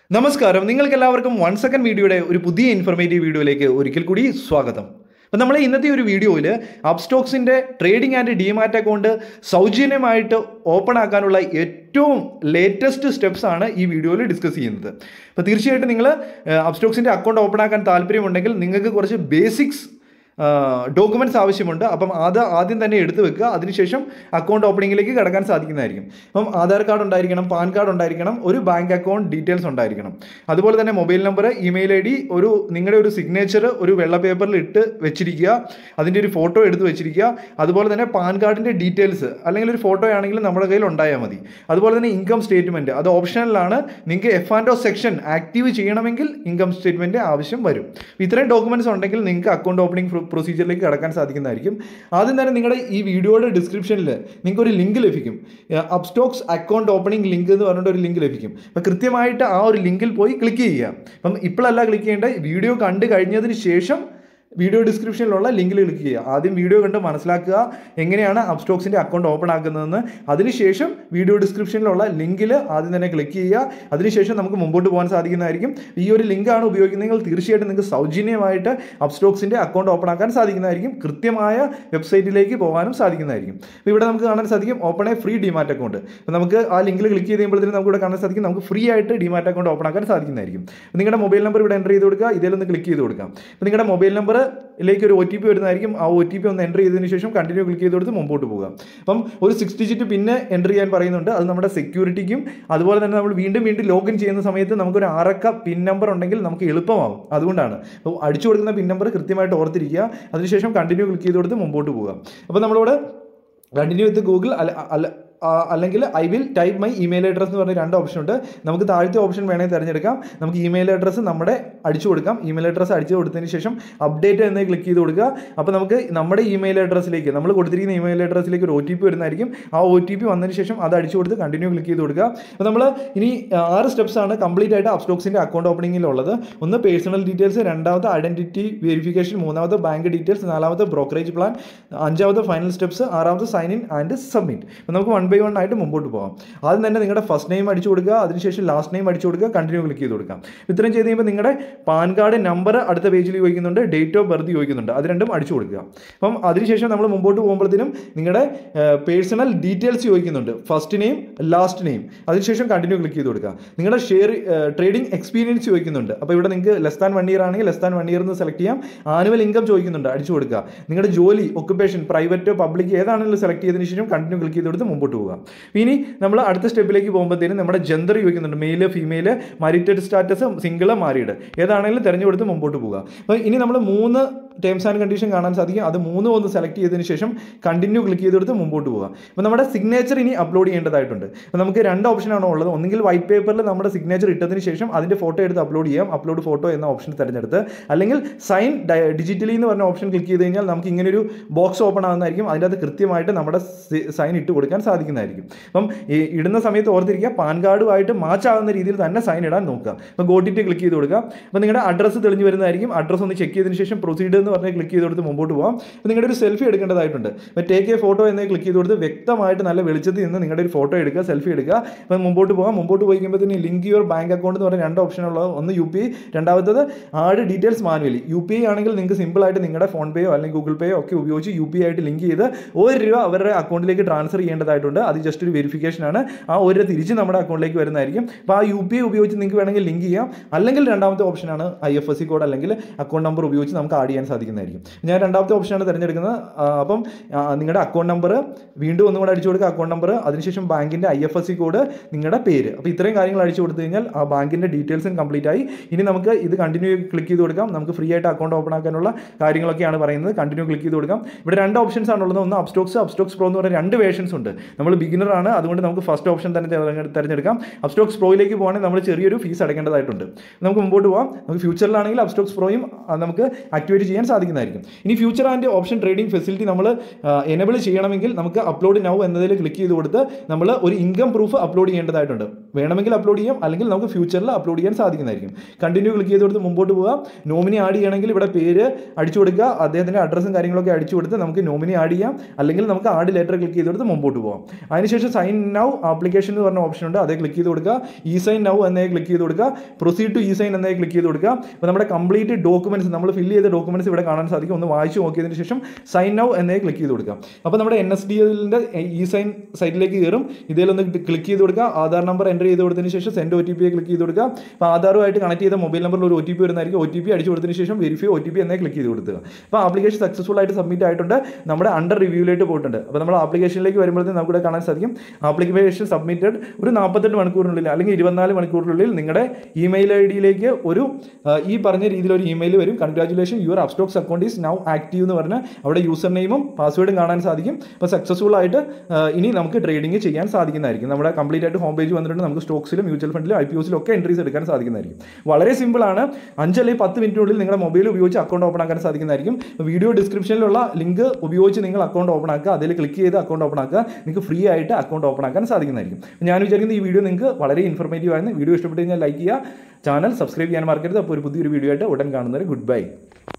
നമസ്കാരം നിങ്ങൾക്ക് എല്ലാവർക്കും വൺ സെക്കൻഡ് വീഡിയോയുടെ ഒരു പുതിയ ഇൻഫർമേറ്റീവ് വീഡിയോയിലേക്ക് ഒരിക്കൽ കൂടി സ്വാഗതം അപ്പം നമ്മൾ ഇന്നത്തെ ഒരു വീഡിയോയിൽ അപ്സ്റ്റോക്സിൻ്റെ ട്രേഡിംഗ് ആൻഡ് ഡിമാറ്റ് അക്കൗണ്ട് സൗജന്യമായിട്ട് ഓപ്പൺ ആക്കാനുള്ള ഏറ്റവും ലേറ്റസ്റ്റ് സ്റ്റെപ്സ് ആണ് ഈ വീഡിയോയിൽ ഡിസ്കസ് ചെയ്യുന്നത് അപ്പോൾ തീർച്ചയായിട്ടും നിങ്ങൾ അപ്സ്റ്റോക്സിൻ്റെ അക്കൗണ്ട് ഓപ്പൺ ആക്കാൻ താല്പര്യമുണ്ടെങ്കിൽ നിങ്ങൾക്ക് കുറച്ച് ബേസിക്സ് ഡോക്യുമെൻറ്റ്സ് ആവശ്യമുണ്ട് അപ്പം അത് ആദ്യം തന്നെ എടുത്തു വെക്കുക അതിനുശേഷം അക്കൗണ്ട് ഓപ്പണിങ്ങിലേക്ക് കടക്കാൻ സാധിക്കുന്നതായിരിക്കും അപ്പം ആധാർ കാർഡ് ഉണ്ടായിരിക്കണം പാൻ കാർഡ് ഉണ്ടായിരിക്കണം ഒരു ബാങ്ക് അക്കൗണ്ട് ഡീറ്റെയിൽസ് ഉണ്ടായിരിക്കണം അതുപോലെ തന്നെ mobile number email I D ഒരു നിങ്ങളുടെ ഒരു സിഗ്നേച്ചർ ഒരു വെള്ള പേപ്പറിൽ ഇട്ട് വെച്ചിരിക്കുക അതിൻ്റെ ഒരു ഫോട്ടോ എടുത്ത് വെച്ചിരിക്കുക അതുപോലെ തന്നെ പാൻ കാർഡിൻ്റെ ഡീറ്റെയിൽസ് അല്ലെങ്കിൽ ഒരു ഫോട്ടോ ആണെങ്കിലും നമ്മുടെ കയ്യിൽ ഉണ്ടായാൽ മതി അതുപോലെ തന്നെ ഇൻകം സ്റ്റേറ്റ്മെൻറ്റ് അത് ഓപ്ഷനിലാണ് നിങ്ങൾക്ക് F and O section active ചെയ്യണമെങ്കിൽ ഇൻകം സ്റ്റേറ്റ്മെൻറ്റ് ആവശ്യം വരും ഇത്രയും ഡോക്യുമെൻറ്റ്സ് ഉണ്ടെങ്കിൽ നിങ്ങൾക്ക് അക്കൗണ്ട് ഓപ്പണിംഗ് പ്രൊസീജിയറിലേക്ക് കടക്കാൻ സാധിക്കുന്നതായിരിക്കും ആദ്യം തന്നെ നിങ്ങളുടെ ഈ വീഡിയോയുടെ ഡിസ്ക്രിപ്ഷനിൽ നിങ്ങൾക്ക് ഒരു ലിങ്ക് ലഭിക്കും അപ്സ്റ്റോക്സ് അക്കൗണ്ട് ഓപ്പണിംഗ് ലിങ്ക് എന്ന് പറഞ്ഞിട്ട് ഒരു ലിങ്ക് ലഭിക്കും അപ്പോൾ കൃത്യമായിട്ട് ആ ഒരു ലിങ്കിൽ പോയി ക്ലിക്ക് ചെയ്യുക അപ്പം ഇപ്പോഴല്ല ക്ലിക്ക് ചെയ്യേണ്ടത് വീഡിയോ കണ്ടു കഴിഞ്ഞതിന് ശേഷം വീഡിയോ ഡിസ്ക്രിപ്ഷനിലുള്ള ലിങ്കിൽ ക്ലിക്ക് ചെയ്യുക ആദ്യം വീഡിയോ കണ്ട് മനസ്സിലാക്കുക എങ്ങനെയാണ് അപ്സ്റ്റോക്സിൻ്റെ അക്കൗണ്ട് ഓപ്പൺ ആക്കുന്നതെന്ന് അതിനുശേഷം വീഡിയോ ഡിസ്ക്രിപ്ഷനിലുള്ള ലിങ്കിൽ ആദ്യം തന്നെ ക്ലിക്ക് ചെയ്യുക അതിനുശേഷം നമുക്ക് മുമ്പോട്ട് പോകാൻ സാധിക്കുന്നതായിരിക്കും ഈ ഒരു ലിങ്കാണ് ഉപയോഗിക്കുന്നതെങ്കിൽ തീർച്ചയായിട്ടും നിങ്ങൾക്ക് സൗജന്യമായിട്ട് അപ്സ്റ്റോക്സിൻ്റെ അക്കൗണ്ട് ഓപ്പൺ ആക്കാൻ സാധിക്കുന്നതായിരിക്കും കൃത്യമായ വെബ്സൈറ്റിലേക്ക് പോകാനും സാധിക്കുന്നതായിരിക്കും അപ്പോൾ ഇവിടെ നമുക്ക് കാണാൻ സാധിക്കും open a free demat account അപ്പോൾ നമുക്ക് ആ ലിങ്കിൽ ക്ലിക്ക് ചെയ്ത് കഴിയുമ്പോഴത്തേക്കും നമുക്ക് ഇവിടെ കാണാൻ സാധിക്കും നമുക്ക് ഫ്രീ ആയിട്ട് ഡിമാറ്റ് അക്കൗണ്ട് ഓപ്പൺ ആക്കാൻ സാധിക്കുന്നതായിരിക്കും അപ്പോൾ നിങ്ങളുടെ മൊബൈൽ നമ്പർ ഇവിടെ എൻ്റർ ചെയ്ത് കൊടുക്കുക ഇതിലൊന്ന് ക്ലിക്ക് ചെയ്ത് കൊടുക്കാം അപ്പോൾ നിങ്ങളുടെ മൊബൈൽ നമ്പർ ിലേക്ക് ഒരു ഒ ടി പി വരുന്നതായിരിക്കും ആ ഒ ടി പി ഒന്ന് എൻ്റർ ചെയ്തതിന് ശേഷം കണ്ടിന്യൂ ക്ലിക്ക് ചെയ്ത് കൊടുത്ത് മുമ്പോട്ട് പോകുക അപ്പം ഒരു സിക്സ് ഡിജിറ്റ് പിന്നെ എൻ്റർ ചെയ്യാൻ പറയുന്നുണ്ട് അത് നമ്മുടെ സെക്യൂരിറ്റിക്കും അതുപോലെ തന്നെ നമ്മൾ വീണ്ടും വീണ്ടും ലോഗിൻ ചെയ്യുന്ന സമയത്ത് നമുക്കൊരു ആറക്ക പിൻ നമ്പർ ഉണ്ടെങ്കിൽ നമുക്ക് എളുപ്പമാവും അതുകൊണ്ടാണ് അപ്പോൾ അടിച്ചു കൊടുക്കുന്ന പിൻ നമ്പർ കൃത്യമായിട്ട് ഓർത്തിരിക്കുക അതിനുശേഷം കണ്ടിന്യൂ ക്ലിക്ക് ചെയ്ത് കൊടുത്ത് മുമ്പോട്ട് പോകുക അപ്പോൾ നമ്മളിവിടെ കണ്ടിന്യൂ വിത്ത് ഗൂഗിൾ അല്ല അല്ല ആ, അല്ലെങ്കിൽ I will type my email address എന്ന് പറഞ്ഞ രണ്ട് ഓപ്ഷൻ ഉണ്ട് നമുക്ക് താഴത്തെ ഓപ്ഷൻ വേണമെങ്കിൽ തിരഞ്ഞെടുക്കാം നമുക്ക് ഇമെയിൽ അഡ്രസ്സ് നമ്മുടെ അടിച്ചു കൊടുക്കാം ഇമെയിൽ അഡ്രസ്സ് അടിച്ചു കൊടുത്തതിന് ശേഷം അപ്ഡേറ്റ് എന്ന് ക്ലിക്ക് ചെയ്ത് കൊടുക്കുക അപ്പോൾ നമുക്ക് നമ്മുടെ ഇമെയിൽ അഡ്രസ്സിലേക്ക് നമ്മൾ കൊടുത്തിരിക്കുന്ന ഇമെയിൽ അഡ്രസ്സിലേക്ക് ഒരു ഒ ടി പി വരുന്നതായിരിക്കും ആ ഒ ടി പി വന്നതിന് ശേഷം അത് അടിച്ചു കൊടുത്ത് കണ്ടിന്യൂ ക്ലിക്ക് ചെയ്ത് കൊടുക്കുക അപ്പോൾ നമ്മൾ ഇനി ആറ് സ്റ്റെപ്സ് ആണ് കംപ്ലീറ്റ് ആയിട്ട് അപ്സ്റ്റോക്സിൻ്റെ അക്കൗണ്ട് ഓപ്പണിങ്ങിലുള്ളത് ഒന്ന് പേഴ്സണൽ ഡീറ്റെയിൽസ് രണ്ടാമത്തെ ഐഡന്റിറ്റി വെരിഫിക്കേഷൻ മൂന്നാമത്തെ ബാങ്ക് ഡീറ്റെയിൽസ് നാലാമത്തെ ബ്രോക്കറേജ് പ്ലാൻ അഞ്ചാമത്തെ ഫൈനൽ സ്റ്റെപ്സ് ആറാമത്തെ സൈൻ ഇൻ ആൻഡ് സബ്മിറ്റ് അപ്പോൾ നമുക്ക് വൺ ബൈ വൺ ആയിട്ട് മുമ്പോട്ട് പോകാം ആദ്യം തന്നെ നിങ്ങളുടെ ഫസ്റ്റ് നെയിം അടിച്ചു കൊടുക്കുക അതിനുശേഷം ലാസ്റ്റ് നെയിം അടിച്ചു കൊടുക്കുക കണ്ടിന്യൂ ക്ലിക്ക് ചെയ്ത് കൊടുക്കാം ഇത്രയും ചെയ്ത് കഴിയുമ്പോൾ നിങ്ങളുടെ പാൻ കാർഡ് നമ്പർ അടുത്ത പേജിൽ ചോദിക്കുന്നുണ്ട് ഡേറ്റ് ഓഫ് ബർത്ത് ചോദിക്കുന്നുണ്ട് അത് രണ്ടും അടിച്ചു കൊടുക്കുക അപ്പം അതിനുശേഷം നമ്മൾ മുമ്പോട്ട് പോകുമ്പോഴത്തേനും നിങ്ങളുടെ പേഴ്സണൽ ഡീറ്റെയിൽസ് ചോദിക്കുന്നുണ്ട് ഫസ്റ്റ് നെയിം ലാസ്റ്റ് നെയിം അതിനുശേഷം കണ്ടിന്യൂ ക്ലിക്ക് ചെയ്ത് കൊടുക്കുക നിങ്ങളുടെ ഷെയർ ട്രേഡിംഗ് എക്സ്പീരിയൻസ് ചോദിക്കുന്നുണ്ട് അപ്പോൾ ഇവിടെ നിങ്ങൾക്ക് ലെസ് താൻ വൺ ഇയർ ആണെങ്കിൽ ലെസ് താൻ വൺ ഇയർ എന്ന് സെലക്ട് ചെയ്യാം ആനുവൽ ഇൻകം ചോദിക്കുന്നുണ്ട് അടിച്ചു കൊടുക്കുക നിങ്ങളുടെ ജോലി ഒക്കുപേഷൻ പ്രൈവറ്റ് പബ്ലിക് ഏതാണെങ്കിലും സെലക്ട് ചെയ്തതിന് ശേഷം കണ്ടിന്യൂ ക്ലിക്ക് ചെയ്ത് കൊടുത്ത് മുമ്പോട്ട് പോവുക ഇനി നമ്മൾ അടുത്ത സ്റ്റെപ്പിലേക്ക് പോകുമ്പോഴത്തേനും നമ്മുടെ ജെൻഡർ ചോദിക്കുന്നുണ്ട് male female marital status single married ഏതാണെങ്കിലും തിരഞ്ഞെടുത്ത് മുമ്പോട്ട് പോവുക അപ്പോൾ ഇനി നമ്മൾ മൂന്ന് ടേംസ് ആൻഡ് കണ്ടീഷൻ കാണാൻ സാധിക്കും അത് മൂന്നും ഒന്ന് സെലക്ട് ചെയ്തതിന് ശേഷം കണ്ടിന്യൂ ക്ലിക്ക് ചെയ്തെടുത്ത് മുമ്പോട്ട് പോവുക അപ്പോൾ നമ്മുടെ സിഗ്നേച്ചർ ഇനി അപ്ലോഡ് ചെയ്യേണ്ടതായിട്ടുണ്ട് അപ്പോൾ നമുക്ക് രണ്ട് ഓപ്ഷനാണ് ഉള്ളത് ഒന്നെങ്കിൽ വൈറ്റ് പേപ്പറിൽ നമ്മുടെ സിഗ്നേച്ചർ ഇട്ടതിന് ശേഷം അതിൻ്റെ ഫോട്ടോ എടുത്ത് അപ്ലോഡ് ചെയ്യാം അപ്ലോഡ് ഫോട്ടോ എന്ന ഓപ്ഷൻ തിരഞ്ഞെടുത്ത് അല്ലെങ്കിൽ സൈൻ ഡിജിറ്റലി എന്ന് പറഞ്ഞ ഓപ്ഷൻ ക്ലിക്ക് ചെയ്ത് കഴിഞ്ഞാൽ നമുക്ക് ഇങ്ങനെ ഒരു ബോക്സ് ഓപ്പൺ ആകുന്നതായിരിക്കും അതിൻ്റെ അകത്ത് കൃത്യമായിട്ട് നമ്മുടെ സൈൻ ഇട്ട് കൊടുക്കാൻ സാധിക്കുന്നതായിരിക്കും അപ്പം ഈ ഇടുന്ന സമയത്ത് ഓർത്തിരിക്കുക പാൻ കാർഡുമായിട്ട് മാച്ച് ആകുന്ന രീതിയിൽ തന്നെ സൈൻ ഇടാൻ നോക്കുക അപ്പോൾ ഗോട്ടിറ്റ് ക്ലിക്ക് ചെയ്ത് കൊടുക്കുക അപ്പോൾ നിങ്ങളുടെ അഡ്രസ്സ് തെളിഞ്ഞ് വരുന്നതായിരിക്കും അഡ്രസ്സ് ഒന്ന് ചെക്ക് ചെയ്തതിന് ശേഷം പ്രൊസീഡ് എന്ന് പറഞ്ഞ് ക്ലിക്ക് ചെയ്ത് കൊടുത്ത് മുമ്പോട്ട് പോകാം അപ്പോൾ നിങ്ങളുടെ ഒരു സെൽഫി എടുക്കേണ്ടതായിട്ടുണ്ട് അപ്പോൾ ടേക്ക് എ ഫോട്ടോ എന്ന് ക്ലിക്ക് ചെയ്ത് കൊടുത്ത് വ്യക്തമായിട്ട് നല്ല വെളിച്ചത്തിൽ നിന്ന് നിങ്ങളുടെ ഒരു ഫോട്ടോ എടുക്കുക സെൽഫി എടുക്കുക അപ്പോൾ മുമ്പോട്ട് പോകാം മുമ്പോട്ട് പോയി കഴിയുമ്പോഴത്തേന് ലിങ്ക് യുവർ ബാങ്ക് അക്കൗണ്ട് എന്ന് പറഞ്ഞ രണ്ട് ഓപ്ഷൻ ഉള്ളത് ഒന്ന് യു പി ഐ രണ്ടാമത്തത് add details manually U P I ആണെങ്കിൽ നിങ്ങൾക്ക് സിമ്പിളായിട്ട് നിങ്ങളുടെ ഫോൺ പേയോ അല്ലെങ്കിൽ ഗൂഗിൾ പേയോ ഒക്കെ ഉപയോഗിച്ച് യു പി ഐ ആയിട്ട് ലിങ്ക് ചെയ്ത് ഒരു രൂപ അവരുടെ അക്കൗണ്ടിലേക്ക് ട്രാൻസ്ഫർ ചെയ്യേണ്ടതായിട്ടുണ്ട് അത് ജസ്റ്റ് ഒരു വെരിഫിക്കേഷൻ ആണ് ആ ഒരു രൂപ തിരിച്ച് നമ്മുടെ അക്കൗണ്ടിലേക്ക് വരുന്നതായിരിക്കും അപ്പോൾ ആ യു പി ഐ ഉപയോഗിച്ച് നിങ്ങൾക്ക് വേണമെങ്കിൽ ലിങ്ക് ചെയ്യാം അല്ലെങ്കിൽ രണ്ടാമത്തെ ഓപ്ഷനാണ് I F S C code അല്ലെങ്കിൽ അക്കൗണ്ട് നമ്പർ ഉപയോഗിച്ച് നമുക്ക് ആഡ് ചെയ്യാൻ സാധിക്കുന്നതായിരിക്കും ഞാൻ രണ്ടാമത്തെ ഓപ്ഷനാണ് തിരഞ്ഞെടുക്കുന്നത് ആ, അപ്പം ആ, നിങ്ങളുടെ അക്കൗണ്ട് നമ്പർ വീണ്ടും ഒന്നും കൂടെ അടിച്ചു കൊടുക്കുക അക്കൗണ്ട് നമ്പർ അതിനുശേഷം ബാങ്കിൻ്റെ I F S C code നിങ്ങളുടെ പേര് അപ്പോൾ ഇത്രയും കാര്യങ്ങൾ അടിച്ചു കൊടുത്തു കഴിഞ്ഞാൽ ആ ബാങ്കിൻ്റെ ഡീറ്റെയിൽസും കംപ്ലീറ്റ് ആയി ഇനി നമുക്ക് ഇത് കണ്ടിന്യൂ ക്ലിക്ക് ചെയ്ത് കൊടുക്കാം നമുക്ക് ഫ്രീ ആയിട്ട് അക്കൗണ്ട് ഓപ്പൺ ആക്കാനുള്ള കാര്യങ്ങളൊക്കെയാണ് പറയുന്നത് കണ്ടിന്യൂ ക്ലിക്ക് ചെയ്ത് കൊടുക്കാം ഇവിടെ രണ്ട് ഓപ്ഷൻസ് ആണുള്ളത് ഒന്ന് അപ്സ്റ്റോക്സ് അപ്സ്റ്റോക്സ് പ്രോ എന്ന് പറയുന്ന രണ്ട് വേർഷൻസ് ഉണ്ട് നമ്മൾ ബിഗിനർ ആണ് അതുകൊണ്ട് നമുക്ക് ഫസ്റ്റ് ഓപ്ഷൻ തന്നെ തിരഞ്ഞെ- തിരഞ്ഞെടുക്കാം അപ്സ്റ്റോക്സ് പ്രോയിലേക്ക് പോകണമെങ്കിൽ നമ്മൾ ചെറിയൊരു ഫീസ് അടയ്ക്കേണ്ടതായിട്ടുണ്ട് നമുക്ക് മുമ്പോട്ട് പോകാം നമുക്ക് ഫ്യൂച്ചറിലാണെങ്കിൽ അപ്സ്റ്റോക്സ് പ്രോയും ആ, നമുക്ക് ആക്ടിവേറ്റ് ചെയ്യാൻ സാധിക്കുന്നതായിരിക്കും ഇനി future and option trading facility നമ്മൾ എനബിൾ ചെയ്യണമെങ്കിൽ നമുക്ക് അപ്ലോഡ് നൗ എന്നതിൽ ക്ലിക്ക് ചെയ്ത് കൊടുത്ത് നമ്മൾ ഒരു ഇൻകം പ്രൂഫ് അപ്ലോഡ് ചെയ്യേണ്ടതായിട്ടുണ്ട് വേണമെങ്കിൽ അപ്ലോഡ് ചെയ്യാം അല്ലെങ്കിൽ നമുക്ക് ഫ്യൂച്ചറിൽ അപ്ലോഡ് ചെയ്യാൻ സാധിക്കുന്നതായിരിക്കും കണ്ടിന്യൂ ക്ലിക്ക് ചെയ്ത് കൊടുത്ത് മുമ്പോട്ട് പോകാം നോമിനി ആഡ് ചെയ്യണമെങ്കിൽ ഇവിടെ പേര് അടിച്ചു കൊടുക്കുക അദ്ദേഹത്തിൻ്റെ അഡ്രസ്സും കാര്യങ്ങളൊക്കെ അടിച്ചു കൊടുത്ത് നമുക്ക് നോമിനി ആഡ് ചെയ്യാം അല്ലെങ്കിൽ നമുക്ക് ആഡ് ലെറ്റർ ക്ലിക്ക് ചെയ്ത് കൊടുത്ത് മുമ്പോട്ട് പോകാം അതിനുശേഷം സൈൻ നൗ ആപ്ലിക്കേഷൻ എന്ന് പറഞ്ഞ ഓപ്ഷൻ ഉണ്ട് അതേ ക്ലിക്ക് ചെയ്ത് കൊടുക്കുക ഇ സൈൻ നൗ എന്നേ ക്ലിക്ക് ചെയ്ത് കൊടുക്കുക പ്രൊസീഡ് ടു ഇ സൈൻ എന്നേ ക്ലിക്ക് ചെയ്ത് കൊടുക്കുക അപ്പോൾ നമ്മുടെ കംപ്ലീറ്റ് ഡോക്യുമെൻറ്റ്സ് നമ്മൾ ഫില്ല് ചെയ്ത ഡോക്യുമെൻറ്റ്സ് ഇവിടെ കാണാൻ സാധിക്കും ഒന്ന് വായിച്ച് നോക്കിയതിന് ശേഷം സൈൻ നൗ എന്നേ ക്ലിക്ക് ചെയ്ത് കൊടുക്കുക അപ്പോൾ നമ്മുടെ എൻ എസ് ഡി എല്ലിൻ്റെ ഇ സൈൻ സൈറ്റിലേക്ക് കയറും ഇതിലൊന്ന് ക്ലിക്ക് ചെയ്ത് കൊടുക്കുക ആധാർ നമ്പർ എൻ്റർ ചെയ്ത് കൊടുത്തതിന് ശേഷം send O T P click ചെയ്ത് കൊടുക്കുക അപ്പോൾ ആധാറുമായിട്ട് കണക്ട് ചെയ്ത മൊബൈൽ നമ്പറിൽ ഒരു ഒ ടി പി വരുന്നതായിരിക്കും ഒ ടി പി അടിച്ചു കൊടുത്തതിന് ശേഷം വെരിഫൈ ഒ ടി പി എന്നേ ക്ലിക്ക് ചെയ്ത് കൊടുക്കുക അപ്പോൾ ആപ്ലിക്കേഷൻ സക്സസ്ഫുൾ ആയിട്ട് സബ്മിറ്റ് ആയിട്ടുണ്ട് നമ്മുടെ അണ്ടർ റിവ്യൂവിലേക്ക് പോയിട്ടുണ്ട് അപ്പോൾ നമ്മൾ ആപ്ലിക്കേഷനിലേക്ക് വരുമ്പോഴത്തേക്കും നമുക്ക് ഇവിടെ കാണാൻ സാധിക്കും ആപ്ലിക്കേഷൻ സബ്മിറ്റഡ് ഒരു നാൽപ്പത്തെട്ട് മണിക്കൂറിനുള്ളിൽ അല്ലെങ്കിൽ ഇരുപത്തിനാല് മണിക്കൂറിനുള്ളിൽ നിങ്ങളുടെ ഇമെയിൽ ഐ ഡിയിലേക്ക് ഒരു ആ, ഈ പറഞ്ഞ രീതിയിൽ ഒരു ഇമെയിൽ വരും congratulation your Upstox account is now active എന്ന് പറഞ്ഞ് അവിടെ യൂസർ നെയിമും പാസ്വേഡും കാണാൻ സാധിക്കും അപ്പോൾ സക്സസ്ഫുൾ ആയിട്ട് ആ, ഇനി നമുക്ക് ട്രേഡിംഗ് ചെയ്യാൻ സാധിക്കുന്നതായിരിക്കും നമ്മുടെ കംപ്ലീറ്റ് ആയിട്ട് ഹോം പേജ് വന്നിട്ടുണ്ട് നമുക്ക് സ്റ്റോക്സിലും മ്യൂച്വൽ ഫണ്ടിലും ഐ പി ഒസിലും ഒക്കെ എൻട്രീസ് എടുക്കാൻ സാധിക്കുന്നതായിരിക്കും വളരെ സിമ്പിൾ ആണ് അഞ്ചല്ലെങ്കിൽ പത്ത് മിനിറ്റിനുള്ളിൽ നിങ്ങളുടെ മൊബൈൽ ഉപയോഗിച്ച് അക്കൗണ്ട് ഓപ്പൺ ആക്കാൻ സാധിക്കുന്നതായിരിക്കും വീഡിയോ ഡിസ്ക്രിപ്ഷനിലുള്ള ലിങ്ക് ഉപയോഗിച്ച് നിങ്ങൾ അക്കൗണ്ട് ഓപ്പൺ ആക്കുക അതിൽ ക്ലിക്ക് ചെയ്ത് അക്കൗണ്ട് ഓപ്പൺ ആക്കുക നിങ്ങൾക്ക് ഫ്രീ ആയിട്ട് അക്കൗണ്ട് ഓപ്പൺ ആക്കാൻ സാധിക്കുന്നതായിരിക്കും ഞാൻ വിചാരിക്കുന്നത് ഈ വീഡിയോ നിങ്ങൾക്ക് വളരെ ഇൻഫോർമേറ്റീവ് ആയിരുന്നു വീഡിയോ ഇഷ്ടപ്പെട്ട് കഴിഞ്ഞാൽ ലൈക്ക് ചെയ്യുക ചാനൽ സബ്സ്ക്രൈബ് ചെയ്യാൻ മറക്കരുത് അപ്പോൾ ഒരു പുതിയൊരു വീഡിയോ ആയിട്ട് ഉടൻ കാണുന്നവരെ ഗുഡ് ബൈ